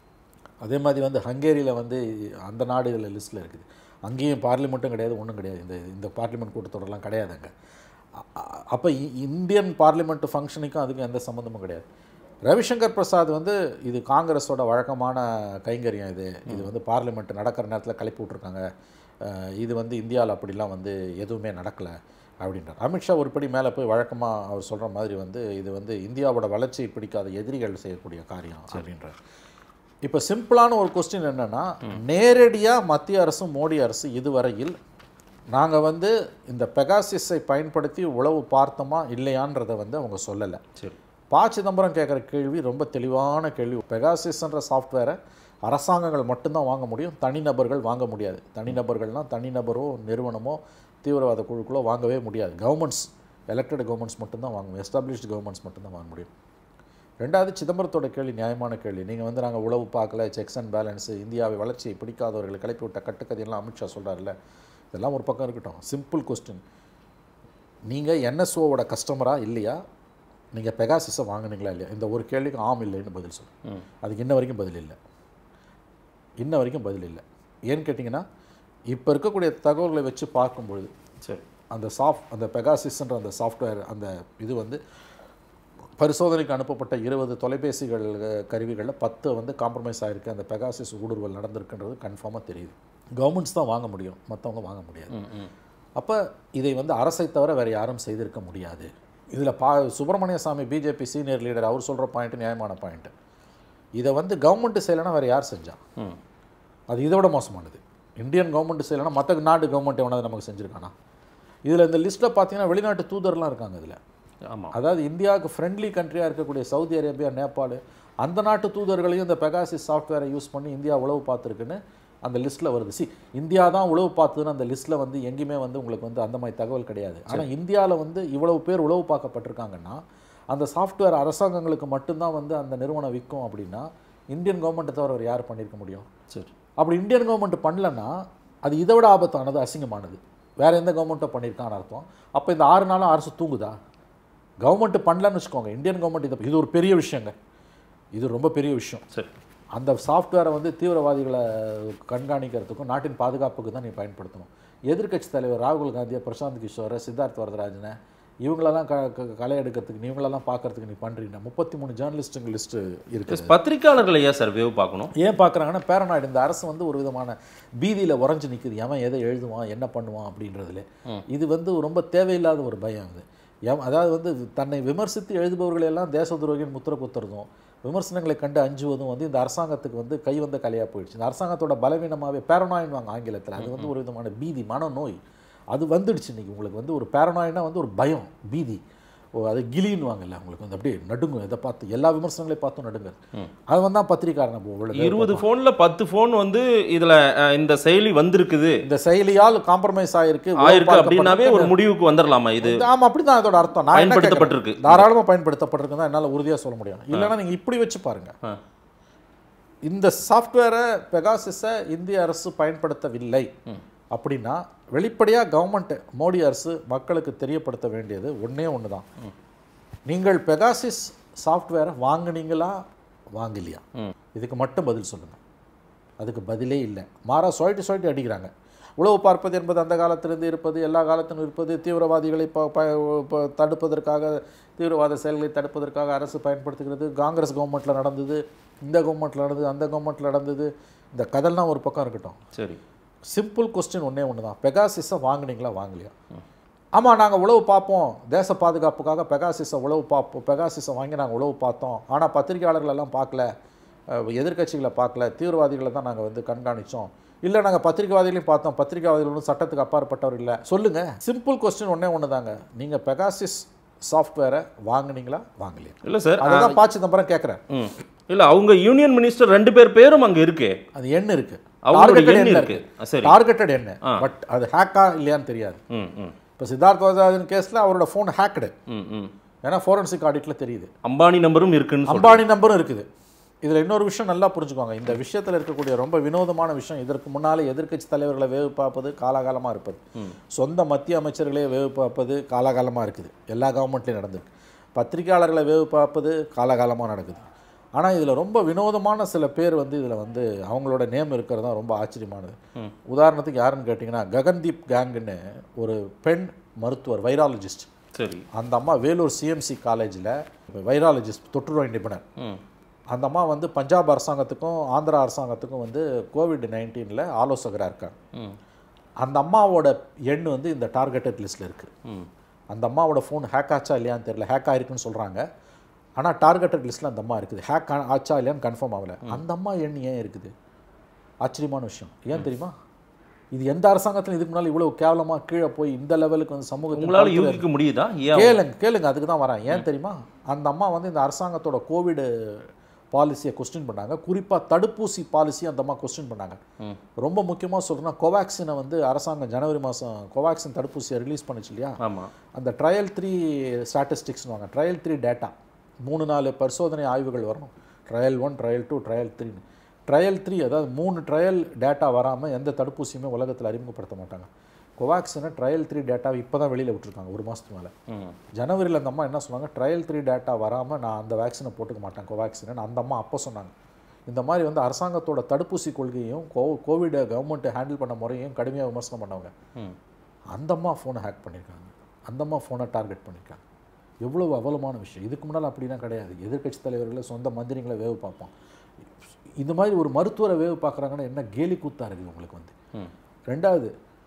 அதே மாதிரி வந்து ஹங்கேரியில் வந்து அந்த நாடுகள் லிஸ்ட்டில் இருக்குது அங்கேயும் பார்லிமெண்ட்டும் கிடையாது ஒன்றும் கிடையாது இந்த இந்த பார்லிமெண்ட் கூட்டத்தொடர்லாம் கிடையாது அங்கே அப்போ இந்தியன் பார்லிமெண்ட் ஃபங்க்ஷனுக்கும் அதுக்கும் எந்த சம்மந்தமும் கிடையாது ரவிசங்கர் பிரசாத் வந்து இது காங்கிரஸோட வழக்கமான கைங்கரியம் இது இது வந்து பார்லிமெண்ட் நடக்கிற நேரத்தில் கிளப்பி விட்ருக்காங்க அஹ் இது வந்து இந்தியாவில் அப்படிலாம் வந்து எதுவுமே நடக்கலை அப்படின்றார் அமித்ஷா ஒருபடி மேலே போய் வழக்கமாக அவர் சொல்கிற மாதிரி வந்து இது வந்து இந்தியாவோட வளர்ச்சியை பிடிக்காத எதிரிகள் செய்யக்கூடிய காரியம் அப்படின்றார் இப்போ சிம்பிளான ஒரு கொஸ்டின் என்னன்னா நேரடியாக மத்திய அரசும் மோடி அரசு இதுவரையில் நாங்கள் வந்து இந்த பெகாசிஸை பயன்படுத்தி உளவு பார்த்தோமா இல்லையான்றதை வந்து அவங்க சொல்லலை சரி ப சிதம்பரம் கேட்குற கேள்வி ரொம்ப தெளிவான கேள்வி பெகாசிஸ்ன்ற சாஃப்ட்வேரை அரசாங்கங்கள் மட்டும்தான் வாங்க முடியும் தனிநபர்கள் வாங்க முடியாது தனிநபர்கள்னால் தனிநபரோ நிறுவனமோ தீவிரவாத குழுக்களோ வாங்கவே முடியாது கவர்மெண்ட்ஸ் எலெக்டட் கவர்மெண்ட்ஸ் மட்டும்தான் வாங்க முடியும் எஸ்டாப்ளிஷ்டு கவர்மெண்ட்ஸ் மட்டும்தான் வாங்க முடியும் ரெண்டாவது சிதம்பரத்தோட கேள்வி நியாயமான கேள்வி நீங்கள் வந்து நாங்கள் உளவு பார்க்கல செக்ஸ் அண்ட் பேலன்ஸு இந்தியாவை வளர்ச்சியை பிடிக்காதவர்களை கிளப்பி விட்ட கட்டுக்கதையெல்லாம் அமித்ஷா சொல்கிறார்ல இதெல்லாம் ஒரு பக்கம் இருக்கட்டும் சிம்பிள் கொஸ்டின் நீங்கள் என்எஸ்ஓவோட கஸ்டமரா இல்லையா நீங்கள் பெகாசிஸை வாங்குனீங்களா இல்லையா இந்த ஒரு கேள்விக்கு ஆம் இல்லைன்னு பதில் சொல்லு ம் அதுக்கு இன்ன வரைக்கும் பதில் இல்லை இன்ன வரைக்கும் பதில் இல்லை ஏன்னு கேட்டிங்கன்னா இப்போ இருக்கக்கூடிய தகவல்களை வச்சு பார்க்கும்பொழுது சரி அந்த சாஃப்ட் அந்த பெகாசிஸ்ன்ற அந்த சாஃப்ட்வேர் அந்த இது வந்து பரிசோதனைக்கு அனுப்பப்பட்ட இருபது தொலைபேசிகள் அஹ், கருவிகளில் பத்து வந்து காம்ப்ரமைஸ் ஆகிருக்கு அந்த பெகாசிஸ் ஊடுருவல் நடந்திருக்குன்றது கன்ஃபார்மாக தெரியுது கவர்மெண்ட்ஸ் தான் வாங்க முடியும் மற்றவங்க வாங்க முடியாது ம் ம் அப்போ இதை வந்து அரசை தவிர வேறு யாரும் செய்திருக்க முடியாது இதில் பா சுப்பிரமணிய சாமி பிஜேபி சீனியர் லீடர் அவர் சொல்கிற பாயிண்ட் நியாயமான பாயிண்ட் இதை வந்து கவர்மெண்ட்டு செய்யலைன்னா வேறு யார் செஞ்சா ம் அது இதை விட மோசமானது இந்தியன் கவர்மெண்ட் செய்யலைன்னா மற்ற நாடு கவர்மெண்ட் எவனாவது நமக்கு செஞ்சுருக்கானா இதில் இந்த லிஸ்ட்டில் பார்த்தீங்கன்னா வெளிநாட்டு தூதர்லாம் இருக்காங்க இதில் ஆமாம் அதாவது இந்தியாவுக்கு ஃப்ரெண்ட்லி கண்ட்ரியாக இருக்கக்கூடிய சவுதி அரேபியா நேபாள் அந்த நாட்டு தூதர்களையும் இந்த பெகாசிஸ் சாஃப்ட்வேரை யூஸ் பண்ணி இந்தியா உளவு பார்த்துருக்குன்னு அந்த லிஸ்ட்டில் வருது சி இந்தியா தான் உளவு பார்த்ததுன்னு அந்த லிஸ்ட்டில் வந்து எங்கேயுமே வந்து உங்களுக்கு வந்து அந்த மாதிரி தகவல் கிடையாது ஆனால் இந்தியாவில் வந்து இவ்வளவு பேர் உளவு பார்க்கப்பட்டிருக்காங்கன்னா அந்த சாஃப்ட்வேர் அரசாங்கங்களுக்கு மட்டும்தான் வந்து அந்த நிறுவனம் விற்கும் அப்படின்னா இந்தியன் கவர்மெண்ட்டை தவிர வேறு யார் பண்ணியிருக்க முடியும் சரி அப்படி இந்தியன் கவர்மெண்ட் பண்ணலன்னா அது இதை விட ஆபத்தானது அசிங்கமானது வேற எந்த கவர்மெண்ட்டோ பண்ணியிருக்கான்னு அர்த்தம் அப்போ இந்த ஆறு நாளும் அரசு தூங்குதா கவர்மெண்ட் பண்ணலன்னு வச்சுக்கோங்க இந்தியன் கவர்மெண்ட் இதை இது ஒரு பெரிய விஷயங்க இது ரொம்ப பெரிய விஷயம் சரி அந்த சாஃப்ட்வேரை வந்து தீவிரவாதிகளை கண்காணிக்கிறதுக்கும் நாட்டின் பாதுகாப்புக்கு தான் நீ பயன்படுத்தணும் எதிர்க்கட்சி தலைவர் ராகுல் காந்தியை பிரசாந்த் கிஷோரை சித்தார்த் வரதராஜனை இவங்களெல்லாம் க க- களை எடுக்கிறதுக்கு இவங்களெல்லாம் பார்க்கறதுக்கு நீ பண்ணுறீங்க முப்பத்தி மூணு ஜேர்னலிஸ்ட்டுங்க லிஸ்ட்டு இருக்குது பத்திரிக்கையாளர்களை ஏன் சார் வேவ் பார்க்கணும் ஏன் பார்க்குறாங்கன்னா பேரனாய்டு இந்த அரசு வந்து ஒரு விதமான பீதியில் உறைஞ்சு நிற்குது எவன் எதை எழுதுவான் என்ன பண்ணுவான் அப்படின்றதுல இது வந்து ரொம்ப தேவையில்லாத ஒரு பயம் அது எவன் அதாவது வந்து தன்னை விமர்சித்து எழுதுபவர்களை எல்லாம் தேச துரோகின்னு முத்திர குத்துறதும் விமர்சனங்களை கண்டு அஞ்சுவதும் வந்து இந்த அரசாங்கத்துக்கு வந்து கை வந்த கலையாக போயிடுச்சு இந்த அரசாங்கத்தோட பலவீனமாகவே பேரனாயின்வாங்க ஆங்கிலத்தில் அது வந்து ஒரு விதமான பீதி மனநோய் அது வந்துடுச்சு இன்னைக்கு உங்களுக்கு வந்து ஒரு பேரனாயினா வந்து ஒரு பயம் பீதி ஓ அது கிளின்னுவாங்கல்ல உங்களுக்கு வந்து அப்படியே நடுங்கும் இதை பார்த்து எல்லா விமர்சனங்களையும் பார்த்தும் நடுங்க அது வந்தா பத்திரிக்காரனை போ உள்ள இருபது ஃபோன்ல பத்து ஃபோன் வந்து இதுல அஹ், இந்த செயலி வந்திருக்குது இந்த செயலியால் காம்ப்ரமைஸ் ஆயிருக்கு ஆயிருக்கு அப்படின்னாவே ஒரு முடிவுக்கு வந்துடலாமா இது இந்த- ஆமா அப்படிதான் அதோட அர்த்தம் நான் என்ன பயன்படுத்தப்பட்டிருக்கு. கேட்கிறேன், தாராளமா பயன்படுத்தப்பட்டிருக்கு தான் என்னால உறுதியா சொல்ல முடியும் இல்லைன்னா நீங்க இப்படி வச்சு பாருங்க ஆ. இந்த சாஃப்ட்வேரை பெகாசிஸை இந்திய அரசு பயன்படுத்தவில்லை அப்படின்னா வெளிப்படையா கவர்மெண்ட் மோடி அரசு மக்களுக்கு தெரியப்படுத்த வேண்டியது ஒண்ணே ஒன்று தான் நீங்கள் பெகாசிஸ் சாஃப்ட்வேரை வாங்குனீங்களா வாங்கலையா ம். இதுக்கு மட்டும் பதில் சொல்லுங்க அதுக்கு பதிலே இல்லை மாறா சுழட்டி சுழட்டி அடிக்கிறாங்க உளவு பார்ப்பது என்பது அந்த காலத்திலிருந்து இருப்பது எல்லா காலத்திலும் இருப்பது தீவிரவாதிகளை ப ப ப- தடுப்பதற்காக தீவிரவாத செயல்களை தடுப்பதற்காக அரசு பயன்படுத்துகிறது காங்கிரஸ் கவர்மெண்ட்டில் நடந்தது இந்த கவர்மெண்ட்டில் நடந்தது அந்த கவர்மெண்ட்டில் நடந்தது இந்த கதெல்லாம் ஒரு பக்கம் இருக்கட்டும் சரி சிம்பிள் கொஸ்டின் ஒன்றே ஒன்று தான் பெகாசிஸை வாங்குனீங்களா வாங்கலையா ஆமாம் நாங்கள் உளவு பார்ப்போம் தேச பாதுகாப்புக்காக பெகாசிஸை உளவு பார்ப்போம் பெகாசிஸை வாங்கி நாங்கள் உளவு பார்த்தோம் ஆனால் பத்திரிகையாளர்கள் எல்லாம் பார்க்கல அஹ், எதிர்க்கட்சிகளை பார்க்கல தீவிரவாதிகளை தான் நாங்கள் வந்து கண்காணித்தோம் இல்லை நாங்கள் பத்திரிகைவாதிகளையும் பார்த்தோம் பத்திரிகைவாதிகள் ஒன்றும் சட்டத்துக்கு அப்பாற்பட்டவர் இல்லை சொல்லுங்கள் சிம்பிள் கொஸ்டின் ஒன்றே ஒன்று தாங்க நீங்கள் பெகாசிஸ் சாஃப்ட்வேரை வாங்குனீங்களா வாங்கலையா இல்ல சார் அதை தான் பா சிதம்பரம் கேட்குறேன் ம் இல்ல அவங்க யூனியன் மினிஸ்டர் ரெண்டு பேர் பேரும் அங்க இருக்கே அது எண் இருக்கு அவங்களோட Targeted எண் எண் இருக்கு ஆ, சரி டார்கெட்டட் என்ன பட் அது ஹேக்கா இல்லையான்னு தெரியாது ம் ம் இப்போ சித்தார்த் வரதராஜன் கேஸில் அவரோட ஃபோன் ஹேக்கடு ம் ம் ஏன்னா ஃபோரன்சிக் ஆடிட்டில் தெரியுது அம்பானி நம்பரும் இருக்குன்னு சொல்றீங்க. அம்பானி நம்பரும் இருக்குது இதில் இன்னொரு விஷயம் நல்லா புரிஞ்சுக்கோங்க இந்த விஷயத்தில் இருக்கக்கூடிய ரொம்ப வினோதமான விஷயம் இதற்கு முன்னாலே எதிர்க்கட்சி தலைவர்களை வேவு பார்ப்பது காலாகாலமாக இருப்பது சொந்த மத்திய அமைச்சர்களே வேவு பார்ப்பது காலாகாலமாக இருக்குது எல்லா கவர்மெண்ட்லேயும் நடந்திருக்கு பத்திரிகையாளர்களை வேவு பார்ப்பது காலாகாலமாக நடக்குது ஆனால் இதில் ரொம்ப வினோதமான சில பேர் வந்து இதில் வந்து அவங்களோட நேம் இருக்கிறது தான் ரொம்ப ஆச்சரியமானது உதாரணத்துக்கு யாருன்னு கேட்டிங்கன்னா ககன்தீப் கேங்குன்னு ஒரு பெண் மருத்துவர் வைராலஜிஸ்ட் சரி அந்த அம்மா வேலூர் சிஎம்சி காலேஜில் வைராலஜிஸ்ட் தொற்றுநோய் நிபுணர் ம் அந்த அம்மா வந்து பஞ்சாப் அரசாங்கத்துக்கும் ஆந்திரா அரசாங்கத்துக்கும் வந்து கோவிட் நைன்டீனில் ஆலோசகராக இருக்காங்க ம் அந்த அம்மாவோட எண் வந்து இந்த டார்கெட்டட் லிஸ்ட்டில் இருக்குது ம் அந்த அம்மாவோட ஃபோன் ஹேக் ஆச்சா இல்லையான்னு தெரியல ஹேக் ஆயிருக்குன்னு சொல்கிறாங்க ஆனால் டார்கெட்டட் லிஸ்ட்டில் அந்த அம்மா இருக்குது ஹேக் ஆச்சா இல்லையான்னு கன்ஃபார்ம் ஆகல அந்த அம்மா எண் ஏன் இருக்குது ஆச்சரியமான விஷயம் ஏன் தெரியுமா இது எந்த அரசாங்கத்திலும் இதுக்கு முன்னால் இவ்வளவு கேவலமாக கீழே போய் இந்த லெவலுக்கு வந்து சமூகத்தில் உங்களால யூகிக்க முடியுதா ஏன் கேளுங்க கேளுங்க அதுக்கு தான் வரேன் ஏன் தெரியுமா அந்த அம்மா வந்து இந்த அரசாங்கத்தோட கோவிடு பாலிசியை கொஸ்டின் பண்ணாங்க குறிப்பாக தடுப்பூசி பாலிசி அந்த அம்மா கொஸ்டின் பண்ணாங்க ம். ரொம்ப முக்கியமாக சொல்கிறேன்னா கோவேக்சினை வந்து அரசாங்கம் ஜனவரி மாதம் கோவேக்சின் தடுப்பூசியை ரிலீஸ் பண்ணுச்சு இல்லையா ஆமா அந்த ட்ரையல் த்ரீ ஸ்டாட்டிஸ்டிக்ஸ்னுவாங்க ட்ரையல் த்ரீ டேட்டா மூணு நாலு பரிசோதனை ஆய்வுகள் வரணும் trial one trial two trial த்ரீன்னு ட்ரையல் த்ரீ அதாவது மூணு ட்ரையல் டேட்டா வராமல் எந்த தடுப்பூசியுமே உலகத்தில் அறிமுகப்படுத்த மாட்டாங்க கோவாக்சினை ட்ரையல் த்ரீ டேட்டா இப்போ தான் வெளியில் விட்டுருக்காங்க ஒரு மாதத்துக்கு மேலே ம் ஜனவரியில் அந்த அம்மா என்ன சொன்னாங்க ட்ரையல் த்ரீ டேட்டா வராமல் நான் அந்த வேக்சினை போட்டுக்க மாட்டேன் கோவேக்சின் அந்த அம்மா அப்போ சொன்னாங்க இந்த மாதிரி வந்து அரசாங்கத்தோட தடுப்பூசி கொள்கையும் கோ கோவிடை கவர்மெண்ட் ஹேண்டில் பண்ண முறையும் கடுமையாக விமர்சனம் பண்ணவங்க ம் அந்த அம்மா ஃபோனை ஹேக் பண்ணியிருக்காங்க அந்த அம்மா ஃபோனை டார்கெட் பண்ணியிருக்காங்க எவ்வளவு அவலமான விஷயம் இதுக்கு முன்னால் அப்படிலாம் கிடையாது எதிர்க்கட்சி தலைவர்களை சொந்த மந்திரிகளை வேவு பார்ப்போம் இந்த மாதிரி ஒரு மருத்துவரை வேவு பார்க்குறாங்கன்னா என்ன கேலி கூத்தா இருக்குது உங்களுக்கு வந்து ம் ரெண்டாவது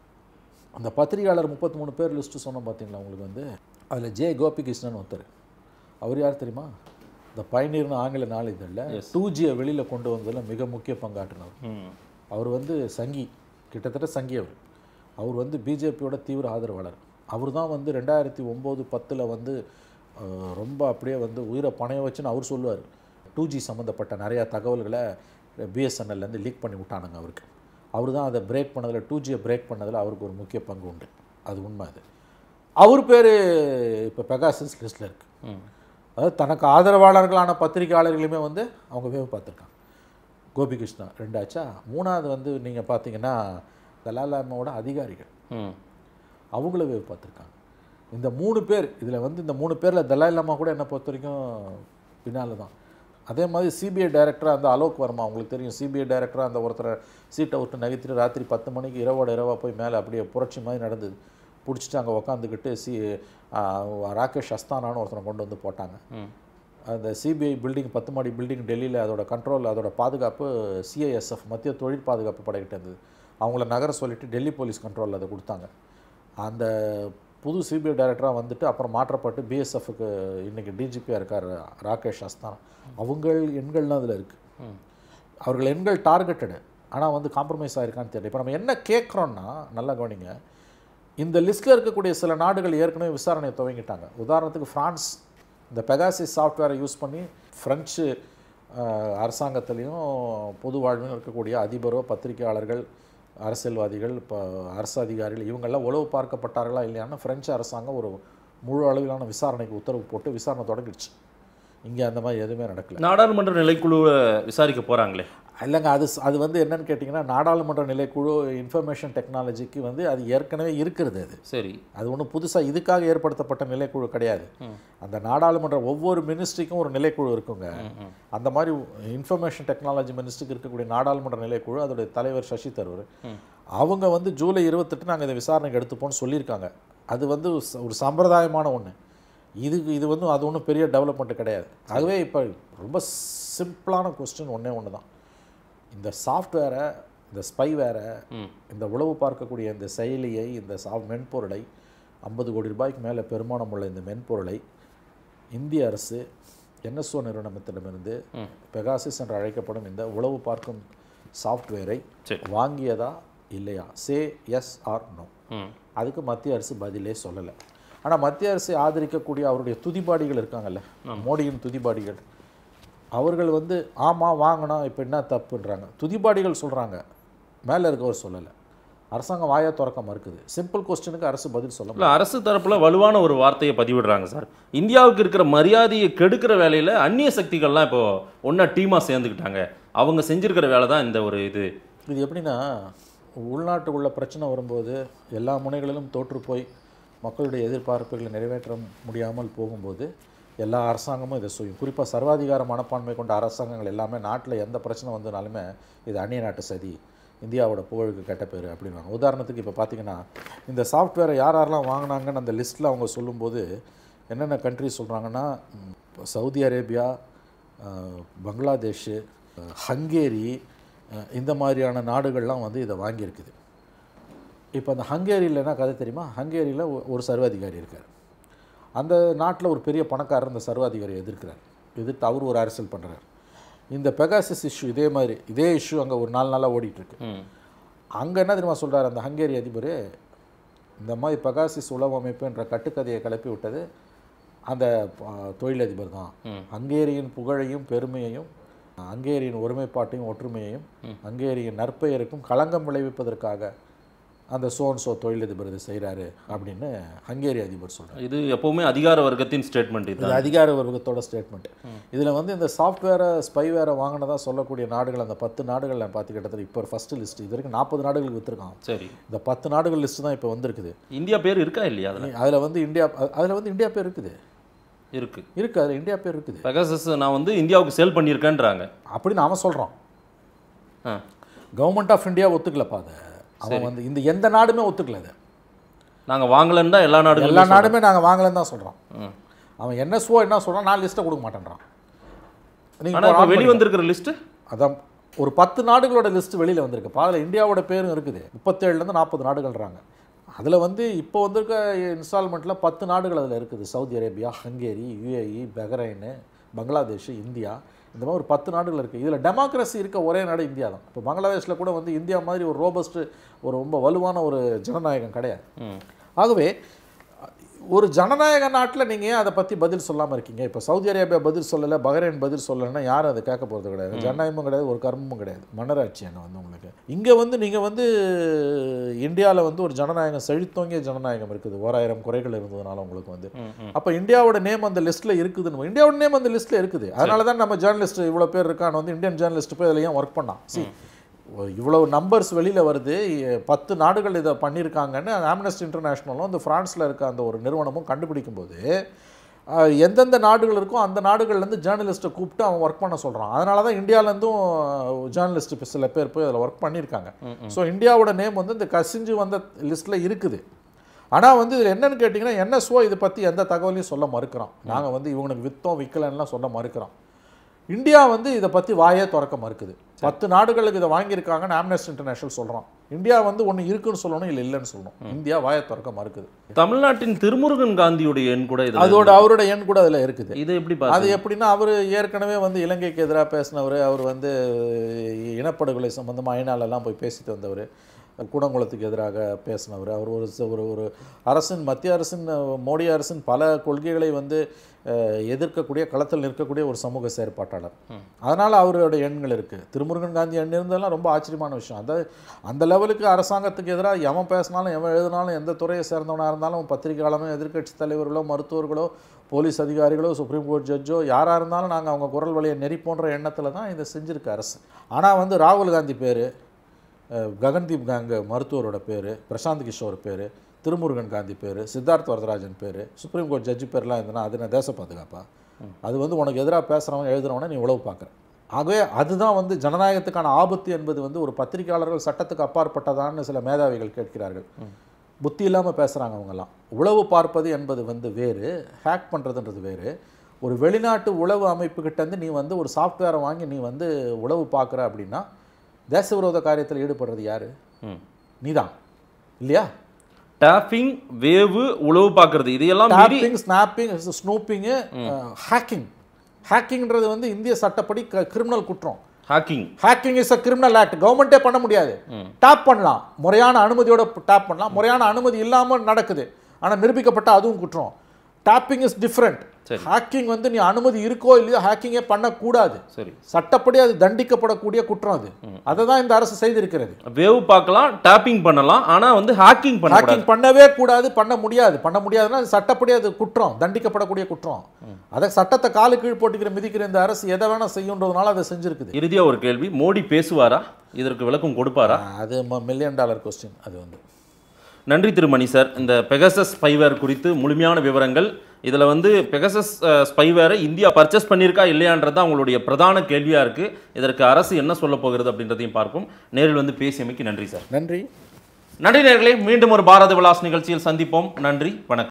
அந்த பத்திரிகையாளர் முப்பத்தி மூணு பேர் லிஸ்ட்டு சொன்னோம் பார்த்தீங்களா உங்களுக்கு வந்து அதில் ஜே கோபிகிருஷ்ணன் ஒருத்தர் அவர் யார் தெரியுமா இந்த பயனீர்னு ஆங்கில நாளிதழில் டூ ஜியை வெளியில் கொண்டு வந்ததில் மிக முக்கிய பங்காற்றினவர் ம் அவர் வந்து சங்கி கிட்டத்தட்ட சங்கி அவர் அவர் வந்து பிஜேபியோட தீவிர ஆதரவாளர் அவர் தான் வந்து ரெண்டாயிரத்தி ஒம்பது பத்தில் வந்து அஹ், ரொம்ப அப்படியே வந்து உயிரை பணைய வச்சுன்னு அவர் சொல்லுவார் டூ ஜி சம்மந்தப்பட்ட நிறையா தகவல்களை பிஎஸ்என்எல்லேருந்து லீக் பண்ணி விட்டானுங்க அவருக்கு அவர் தான் அதை பிரேக் பண்ணதில் டூ ஜியை பிரேக் பண்ணதில் அவருக்கு ஒரு முக்கிய பங்கு உண்டு அது உண்மை அது அவர் பேர் இப்போ பெகாசஸ் லிஸ்ட்டில் இருக்குது ம் அதாவது தனக்கு ஆதரவாளர்களான பத்திரிகையாளர்களுமே வந்து அவங்க வேவு பார்த்துருக்காங்க கோபிகிருஷ்ணா ரெண்டாச்சா மூணாவது வந்து நீங்கள் பார்த்தீங்கன்னா தலாலாமாவோட அதிகாரிகள் ம் அவங்கள வேவு பார்த்துருக்காங்க இந்த மூணு பேர் இதில் வந்து இந்த மூணு பேரில் தலாய் லாமா கூட என்னை பொறுத்த வரைக்கும் பின்னால் தான் அதே மாதிரி சிபிஐ டைரக்டராக அந்த அலோக் வர்மா உங்களுக்கு தெரியும் சிபிஐ டைரக்டராக அந்த ஒருத்தரை சீட்டை விட்டு நகர்த்திட்டு ராத்திரி பத்து மணிக்கு இரவோட இரவா போய் மேலே அப்படியே புரட்சி மாதிரி நடந்தது பிடிச்சிட்டு அங்கே உக்காந்துக்கிட்டு சி ஆ, ராகேஷ் அஸ்தானான்னு ஒருத்தனை கொண்டு வந்து போட்டாங்க ம் அந்த சிபிஐ பில்டிங் பத்து மாடி பில்டிங் டெல்லியில் அதோட கண்ட்ரோல் அதோட பாதுகாப்பு சிஐஎஸ்எஃப் மத்திய தொழில் பாதுகாப்பு படைகிட்ட இருந்தது அவங்கள நகர சொல்லிட்டு டெல்லி போலீஸ் கண்ட்ரோலில் அதை கொடுத்தாங்க அந்த புது சிபிஐ டைரக்டராக வந்துட்டு அப்புறம் மாற்றப்பட்டு பிஎஸ்எஃப்க்கு இன்றைக்கி டிஜிபியாக இருக்கார் ராகேஷ் அஸ்தான் அவங்கள் எண்கள்லாம் அதில் இருக்குது ம் அவர்கள் எண்கள் டார்கெட்டடு ஆனால் வந்து காம்ப்ரமைஸ் ஆயிருக்கான்னு தெரியல இப்போ நம்ம என்ன கேட்குறோன்னா நல்லா கவனிங்க இந்த லிஸ்ட்டில் இருக்கக்கூடிய சில நாடுகள் ஏற்கனவே விசாரணையை துவங்கிட்டாங்க உதாரணத்துக்கு ஃப்ரான்ஸ் இந்த பெகாசிஸ் சாஃப்ட்வேரை யூஸ் பண்ணி ஃப்ரெஞ்சு அஹ், அரசாங்கத்திலையும் பொது வாழ்விலும் இருக்கக்கூடிய அதிபரோ பத்திரிகையாளர்கள் அரசியல்வாதிகள் இப்போ அரசு அதிகாரிகள் இவங்கெல்லாம் உளவு பார்க்கப்பட்டார்களா இல்லையான்னு ஃப்ரெஞ்சு அரசாங்கம் ஒரு முழு அளவிலான விசாரணைக்கு உத்தரவு போட்டு விசாரணை தொடங்கிடுச்சு இங்கே அந்த மாதிரி எதுவுமே நடக்கல நாடாளுமன்ற நிலைக்குழுவை விசாரிக்க போறாங்களே இல்லைங்க அது ஸ்- அது வந்து என்னன்னு கேட்டிங்கன்னா நாடாளுமன்ற நிலைக்குழு இன்ஃபர்மேஷன் டெக்னாலஜிக்கு வந்து அது ஏற்கனவே இருக்கிறது அது சரி அது ஒன்றும் புதுசாக இதுக்காக ஏற்படுத்தப்பட்ட நிலைக்குழு கிடையாது அந்த நாடாளுமன்ற ஒவ்வொரு மினிஸ்ட்ரிக்கும் ஒரு நிலைக்குழு இருக்குங்க அந்த மாதிரி இன்ஃபர்மேஷன் டெக்னாலஜி மினிஸ்ட்ரிக்கு இருக்கக்கூடிய நாடாளுமன்ற நிலைக்குழு அதோடைய தலைவர் சசி தரூர் அவங்க வந்து ஜூலை இருபத்தெட்டு நாங்கள் இதை விசாரணைக்கு எடுத்துப்போம்னு சொல்லியிருக்காங்க அது வந்து ச- ஒரு சம்பிரதாயமான ஒன்று இதுக்கு இது வந்து அது ஒன்றும் பெரிய டெவலப்மெண்ட் கிடையாது ஆகவே இப்போ ரொம்ப சிம்பிளான கொஸ்டின் ஒன்றே ஒன்று தான் இந்த சாஃப்ட்வேரை இந்த ஸ்பைவேரை ம் இந்த உளவு பார்க்கக்கூடிய இந்த செயலியை இந்த சா மென்பொருளை ஐம்பது கோடி ரூபாய்க்கு மேலே பெருமானம் உள்ள இந்த மென்பொருளை இந்திய அரசு என்எஸ்ஓ நிறுவனத்திடமிருந்து பெகாசிஸ் என்று அழைக்கப்படும் இந்த உளவு பார்க்கும் சாஃப்ட்வேரை சரி. வாங்கியதா இல்லையா சே எஸ் ஆர் நோ ம் அதுக்கு மத்திய அரசு பதிலே சொல்லலை ஆனால் மத்திய அரசை ஆதரிக்கக்கூடிய அவருடைய துதிபாடிகள் இருக்காங்கல்ல மோடியின் துதிபாடிகள் அவர்கள் வந்து ஆமாம் வாங்கினோம் இப்போ என்ன தப்புன்றாங்க துதிபாடிகள் சொல்கிறாங்க மேலே இருக்கவர் சொல்லலை அரசாங்கம் வாயை திறக்க மறுக்குது சிம்பிள் கொஸ்டினுக்கு அரசு பதில் சொல்ல இல்ல அரசு தரப்புல வலுவான ஒரு வார்த்தையை பதிவிடுறாங்க சார் இந்தியாவுக்கு இருக்கிற மரியாதையை கெடுக்கிற வேலையில அந்நிய சக்திகள்லாம் இப்போ ஒண்ணா டீமா சேர்ந்துக்கிட்டாங்க அவங்க செஞ்சிருக்கிற வேலை தான் இந்த ஒரு இது இது எப்படின்னா உள்நாட்டுக்குள்ள பிரச்சனை வரும்போது எல்லா முனைகளிலும் தோற்று போய் மக்களுடைய எதிர்பார்ப்புகளை நிறைவேற்ற முடியாமல் போகும்போது எல்லா அரசாங்கமும் இதை செய்யும் குறிப்பாக சர்வாதிகார மனப்பான்மை கொண்ட அரசாங்கங்கள் எல்லாமே நாட்டில் எந்த பிரச்சனை வந்தனாலுமே இது அந்நிய நாட்டு சதி இந்தியாவோட புகழுக்கு கெட்ட பேர் அப்படின்வாங்க உதாரணத்துக்கு இப்போ பார்த்தீங்கன்னா இந்த சாஃப்ட்வேரை யார் யாரெல்லாம் வாங்கினாங்கன்னு அந்த லிஸ்ட்டில் அவங்க சொல்லும்போது என்னென்ன கண்ட்ரி சொல்கிறாங்கன்னா ம், சவுதி அரேபியா அஹ், பங்களாதேஷு அஹ், ஹங்கேரி அஹ், இந்த மாதிரியான நாடுகள்லாம் வந்து இதை வாங்கியிருக்குது இப்போ அந்த ஹங்கேரியில் என்ன கதை தெரியுமா ஹங்கேரியில் ஒரு சர்வாதிகாரி இருக்கார் அந்த நாட்டில் ஒரு பெரிய பணக்காரர் இந்த சர்வாதிகாரியை எதிர்க்கிறார் எதிர்த்து அவர் ஒரு அரசியல் பண்ணுறார் இந்த பெகாசிஸ் இஷ்யூ இதே மாதிரி இதே இஷ்யூ அங்கே ஒரு நாலு நாளாக ஓடிட்டுருக்கு ம் அங்கே என்ன தெரியுமா சொல்றாரு அந்த ஹங்கேரி அதிபர் இந்த மாதிரி பெகாசிஸ் உளவு அமைப்புன்ற கட்டுக்கதையை கிளப்பி விட்டது அந்த அஹ், தொழிலதிபர் தான் ஹங்கேரியின் புகழையும் பெருமையையும் ஹங்கேரியின் ஒருமைப்பாட்டையும் ஒற்றுமையையும் ஹங்கேரியின் நற்பெயருக்கும் களங்கம் விளைவிப்பதற்காக அந்த சோன் சோ தொழிலதிபர் இதை செய்கிறாரு அப்படின்னு ஹங்கேரி அதிபர் சொல்றாரு இது எப்பவுமே அதிகார வர்க்கத்தின் ஸ்டேட்மெண்ட் இது இதுதான் அதிகார வர்க்கத்தோட ஸ்டேட்மெண்ட் இதில் வந்து இந்த சாஃப்ட்வேரை ஸ்பைவேரை வாங்கினதா சொல்லக்கூடிய நாடுகள் அந்த பத்து நாடுகள் நான் பார்த்து கிட்டத்தட்ட இப்போ ஃபர்ஸ்ட் லிஸ்ட் இது வரைக்கும் நாற்பது நாடுகளுக்கு விற்றுருக்கான் சரி இந்த பத்து நாடுகள் லிஸ்ட் தான் இப்போ வந்திருக்குது இந்தியா பேர் இருக்கா இல்லையா அதில் அதில் வந்து இந்தியா அதில் வந்து இந்தியா பேர் இருக்குது இருக்கு இருக்கு அதில் இந்தியா பேர் இருக்குது பெகாசஸ் நான் வந்து இந்தியாவுக்கு சேல் பண்ணியிருக்கேன்றாங்க அப்படின்னு அவன் சொல்கிறான் ஆ கவர்மெண்ட் ஆஃப் இந்தியா ஒத்துக்கலப்பா அதை அவன் வந்து இந்த எந்த நாடுமே ஒத்துக்கல அதை நாங்கள் வாங்கலன்னு தான் எல்லா நாடுகளும் எல்லா நாடுமே நாங்கள் வாங்கலன்னு தான் சொல்கிறான் ம். அவன் என்எஸ்ஓ என்ன சொல்கிறான் நான் லிஸ்ட்டை கொடுக்க மாட்டேன்றான் ஆனால் நீங்கள் இப்போ வெளி வந்திருக்கிற லிஸ்ட்டு அதான் ஒரு பத்து நாடுகளோட லிஸ்ட் வெளியில் வந்திருக்கு அதில் இந்தியாவோட பேரும் இருக்குது முப்பத்தேழுலேருந்து நாற்பது நாடுகள்றாங்க அதில் வந்து இப்போ வந்திருக்க இன்ஸ்டால்மெண்ட்டில் பத்து நாடுகள் அதில் இருக்குது Saudi Arabia Hungary UAE Bahrain Bangladesh India இந்த மாதிரி ஒரு பத்து நாடுகள் இருக்குது இதில் டெமோக்ரஸி இருக்க ஒரே நாடு இந்தியா தான் இப்போ பங்களாதேஷில் கூட வந்து இந்தியா மாதிரி ஒரு ரோபஸ்ட் ஒரு ரொம்ப வலுவான ஒரு ஜனநாயகம் கிடையாது ம் ஆகவே ஒரு ஜனநாயக நாட்டில் நீங்கள் ஏன் அதை பற்றி பதில் சொல்லாமல் இருக்கீங்க இப்போ சவுதி அரேபியா பதில் சொல்லலை பஹ்ரைன் பதில் சொல்லலைன்னா யாரும் அதை கேட்க போகிறது கிடையாது ஜனநாயகமும் கிடையாது ஒரு கர்மமும் கிடையாது மன்னராட்சி அங்கே வந்து உங்களுக்கு இங்கே வந்து நீங்கள் வந்து இந்தியாவில் வந்து ஒரு ஜனநாயகம் செழித்தோங்கிய ஜனநாயகம் இருக்குது ஓராயிரம் குறைகள் இருந்ததுனால உங்களுக்கு வந்து ம் ம் அப்போ இந்தியாவோட நேம் அந்த லிஸ்ட்டில் இருக்குதுன்னு இந்தியாவோட நேம் அந்த லிஸ்ட்டில் இருக்குது அதனால தான் நம்ம ஜேர்னலிஸ்ட் இவ்வளோ பேர் இருக்கான்னு வந்து இந்தியன் ஜேர்னலிஸ்ட் போய் அதில் ஏன் ஒர்க் பண்ணான் சி இவ்வளவு நம்பர்ஸ் வெளியில் வருது இ- பத்து நாடுகள் இதை பண்ணியிருக்காங்கன்னு ஆம்னஸ்டி இன்டர்நேஷ்னலும் அந்த ஃப்ரான்ஸில் இருக்க அந்த ஒரு நிறுவனமும் கண்டுபிடிக்கும் போது அஹ், எந்தெந்த நாடுகள் இருக்கோ அந்த நாடுகள்லேருந்து ஜேர்னலிஸ்ட்டை கூப்பிட்டு அவன் ஒர்க் பண்ண சொல்கிறான் அதனால தான் இந்தியாவிலேருந்தும் ஜேர்னலிஸ்ட் இப்போ சில பேர் போய் அதில் ஒர்க் பண்ணியிருக்காங்க ஸோ இந்தியாவோட நேம் வந்து இந்த கசிஞ்சு வந்த லிஸ்ட்டில் இருக்குது ஆனால் வந்து இதில் என்னன்னு கேட்டிங்கன்னா என்எஸ்ஓ இதை பற்றி எந்த தகவலையும் சொல்ல மறுக்கிறோம் நாங்கள் வந்து இவனுக்கு வித்தோம் விற்கலன்னுலாம் சொல்ல மறுக்கிறோம் இந்தியா வந்து இதை பற்றி வாயே திறக்க மறுக்குது பத்து நாடுகளுக்கு இதை வாங்கியிருக்காங்கன்னு ஆம்னஸ்டி இன்டர்நேஷனல் சொல்கிறோம் இந்தியா வந்து ஒன்று இருக்குன்னு சொல்லணும் இல்லை இல்லைன்னு சொல்லணும் இந்தியா வாயை திறக்க மறுக்குது தமிழ்நாட்டின் திருமுருகன் காந்தியுடைய எண் கூட இது அதோட அவரோட எண் கூட அதில் இருக்குது இது எப்படி அது பார்த்து எப்படின்னா அவர் ஏற்கனவே வந்து இலங்கைக்கு எதிராக பேசினவர் அவர் வந்து இனப்படுகொலை சம்பந்தமாக ஐநாலெல்லாம் போய் பேசிட்டு வந்தவர் கூடங்குளத்துக்கு எதிராக பேசினவர் அவர் ஒரு ச- ஒரு ஒரு அரசின் மத்திய அரசின் அஹ், மோடி அரசின் பல கொள்கைகளை வந்து அஹ், எதிர்க்கக்கூடிய களத்தில் நிற்கக்கூடிய ஒரு சமூக செயற்பாட்டாளர் அதனால் அவரோட எண்கள் இருக்குது திருமுருகன் காந்தி எண் இருந்ததெல்லாம் ரொம்ப ஆச்சரியமான விஷயம் அந்த அந்த லெவலுக்கு அரசாங்கத்துக்கு எதிராக எவன் பேசினாலும் எவன் எழுதினாலும் எந்த துறையை சேர்ந்தவனாக இருந்தாலும் பத்திரிகையாளனோ எதிர்க்கட்சி தலைவர்களோ மருத்துவர்களோ போலீஸ் அதிகாரிகளோ சுப்ரீம் கோர்ட் ஜட்ஜோ யாராக இருந்தாலும் நாங்கள் அவங்க குரல் வழியை நெறிப்போன்ற எண்ணத்தில் தான் இதை செஞ்சுருக்கு அரசு ஆனால் வந்து ராகுல் காந்தி பேர் ககன்தீப் காங்க மருத்துவரோட பேர் பிரசாந்த் கிஷோர் பேர் திருமுருகன் காந்தி பேர் சித்தார்த் வரதராஜன் பேர் சுப்ரீம் கோர்ட் ஜட்ஜி பேர்லாம் இருந்ததுன்னா அது நான் தேச பாதுகாப்பா அது வந்து உனக்கு எதிராக பேசுகிறவன் எழுதுறவனை நீ உழவு பார்க்குற ஆகவே அதுதான் வந்து ஜனநாயகத்துக்கான ஆபத்து என்பது வந்து ஒரு பத்திரிகையாளர்கள் சட்டத்துக்கு அப்பாற்பட்டதான்னு சில மேதாவிகள் கேட்கிறார்கள் புத்தி இல்லாமல் பேசுகிறாங்க அவங்கெல்லாம் உளவு பார்ப்பது என்பது வந்து வேறு ஹேக் பண்ணுறதுன்றது வேறு ஒரு வெளிநாட்டு உளவு அமைப்புக்கிட்டேருந்து நீ வந்து ஒரு சாஃப்ட்வேரை வாங்கி நீ வந்து உளவு பார்க்குற அப்படின்னா தேச விரோத காரியத்தில் ஈடுபடுறது யாரு ம். நீதான் இல்லையா டேப்பிங் வேவு உளவு பார்க்கறது இதையெல்லாம் மீறி டாப்பிங் ஸ்னாப்பிங் ஸ்னூப்பிங்கு ஹேக்கிங் ஹேக்கிங்ன்றது வந்து இந்திய சட்டப்படி கிரிமினல் குற்றம் hacking hacking is a criminal act கவர்மெண்ட்டே பண்ண முடியாது டேப் பண்ணலாம் முறையான அனுமதியோட டேப் பண்ணலாம் முறையான அனுமதி இல்லாமல் நடக்குது ஆனால் நிரூபிக்கப்பட்ட அதுவும் குற்றம் டேப்பிங் இஸ் டிஃப்ரெண்ட் சரி. ஹேக்கிங் வந்து நீ அனுமதி இருக்கோ இல்லையோ ஹேக்கிங்கே பண்ணக்கூடாது சரி சட்டப்படி அது தண்டிக்கப்படக்கூடிய குற்றம் அது அதை தான் இந்த அரசு செய்திருக்கிறது வேவ் பார்க்கலாம் டேப்பிங் பண்ணலாம் ஆனா வந்து ஹேக்கிங் பண்ணக்கூடாது ஹேக்கிங் பண்ணவே கூடாது பண்ண முடியாது பண்ண முடியாதுன்னா அது சட்டப்படி அது குற்றம் தண்டிக்கப்படக்கூடிய குற்றம் அதை சட்டத்தை காலு கீழ் போட்டுக்கிற மிதிக்கிற இந்த அரசு எதை வேணா செய்யுன்றதுனால அதை செஞ்சிருக்குது இறுதியா ஒரு கேள்வி மோடி பேசுவாரா இதற்கு விளக்கம் கொடுப்பாரா அது மில்லியன் டாலர் கொஸ்டின் அது வந்து நன்றி திருமணி சார் இந்த பெகசஸ் ஸ்பைவேர் குறித்து முழுமையான விவரங்கள் இதில் வந்து பெகசஸ் ஸ்பைவேரை இந்தியா பர்ச்சேஸ் பண்ணியிருக்கா இல்லையான்றது தான் அவங்களுடைய பிரதான கேள்வியாக இருக்குது இதற்கு அரசு என்ன சொல்ல போகிறது அப்படின்றதையும் பார்ப்போம் நேரில் வந்து பேசியமைக்கு நன்றி சார் நன்றி நன்றி நேர்களே மீண்டும் ஒரு பாரத விலாஸ் நிகழ்ச்சியில் சந்திப்போம் நன்றி வணக்கம்